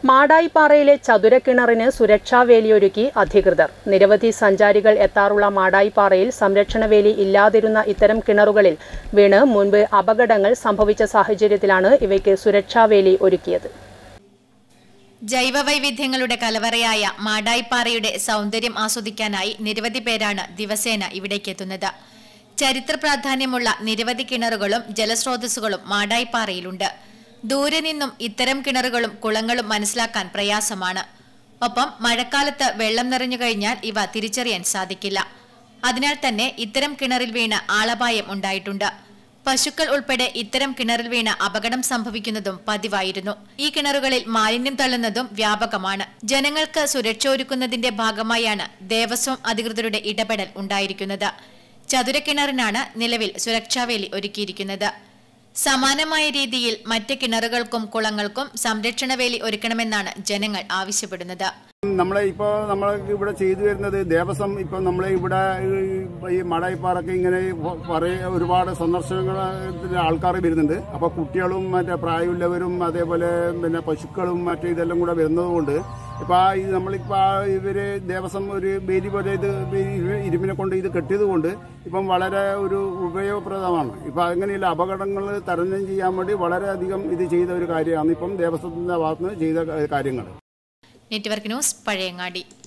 മാടായിപ്പാറയിലെ ചതുരക്കിണറിന് സുരക്ഷാ വേലിയൊരുക്കി അധികൃതർ നിരവധി സഞ്ചാരികൾ എത്താറുള്ള മാടായിപ്പാറയിൽ സംരക്ഷണ വേലി ഇല്ലാതിരുന്ന ഇത്തരം കിണറുകളിൽ വീണ് മുൻപ് അപകടങ്ങൾ സംഭവിച്ച സാഹചര്യത്തിലാണ് ഇവയ്ക്ക് സുരക്ഷാ വേലി ഒരുക്കിയത് ജൈവവൈവിധ്യങ്ങളുടെ കലവറയായ മാടായിപ്പാറയുടെ സൗന്ദര്യം ആസ്വദിക്കാനായി നിരവധി പേരാണ് ദിവസേന ഇവിടേക്കെത്തുന്നത് ചരിത്ര പ്രാധാന്യമുള്ള നിരവധി കിണറുകളും ജലസ്രോതസ്സുകളും മാടായിപ്പാറയിലുണ്ട് ദൂരെ നിന്നും ഇത്തരം കിണറുകളും കുളങ്ങളും മനസ്സിലാക്കാൻ പ്രയാസമാണ് ഒപ്പം മഴക്കാലത്ത് വെള്ളം നിറഞ്ഞു കഴിഞ്ഞാൽ ഇവ തിരിച്ചറിയാൻ സാധിക്കില്ല അതിനാൽ തന്നെ ഇത്തരം കിണറിൽ വീണ് ആളപായം ഉണ്ടായിട്ടുണ്ട് പശുക്കൾ ഉൾപ്പെടെ ഇത്തരം കിണറിൽ വീണ് അപകടം സംഭവിക്കുന്നതും പതിവായിരുന്നു ഈ കിണറുകളിൽ മാലിന്യം തള്ളുന്നതും വ്യാപകമാണ് ജനങ്ങൾക്ക് സുരക്ഷ ഒരുക്കുന്നതിന്റെ ഭാഗമായാണ് ദേവസ്വം അധികൃതരുടെ ഇടപെടൽ ഉണ്ടായിരിക്കുന്നത് ചതുരക്കിണറിനാണ് നിലവിൽ സുരക്ഷാവേലി ഒരുക്കിയിരിക്കുന്നത് സമാനമായ രീതിയിൽ മറ്റ് കിണറുകൾക്കും കുളങ്ങൾക്കും സംരക്ഷണ വേലി ഒരുക്കണമെന്നാണ് ജനങ്ങൾ ആവശ്യപ്പെടുന്നത് നമ്മളെ ഇപ്പോൾ നമ്മൾ ഇവിടെ ചെയ്തു വരുന്നത് ദേവസ്വം ഇപ്പം നമ്മളെ ഇവിടെ ഈ മടായിപ്പാറൊക്കെ ഇങ്ങനെ പറയ ഒരുപാട് സന്ദർശനങ്ങൾ ആൾക്കാർ വരുന്നുണ്ട് അപ്പോൾ കുട്ടികളും മറ്റേ പ്രായമുള്ളവരും അതേപോലെ പിന്നെ പശുക്കളും മറ്റേ ഇതെല്ലാം കൂടെ വരുന്നതുകൊണ്ട് ഇപ്പം ആ ഇത് നമ്മളിപ്പോൾ ആ ഇവര് ദേവസ്വം ഒരു വേലി പോലെ ഇത് ഇരുമിനെ കൊണ്ട് ഇത് കെട്ടിയത് കൊണ്ട് ഇപ്പം വളരെ ഒരു ഉപയോഗപ്രദമാണ് ഇപ്പം അങ്ങനെയുള്ള അപകടങ്ങൾ തരണം ചെയ്യാൻ വേണ്ടി വളരെയധികം ഇത് ചെയ്ത ഒരു കാര്യമാണ് ഇപ്പം ദേവസ്വത്തിൻ്റെ ഭാഗത്തുനിന്ന് ചെയ്ത കാര്യങ്ങൾ നെറ്റ്വർക്ക് ന്യൂസ് പഴയങ്ങാടി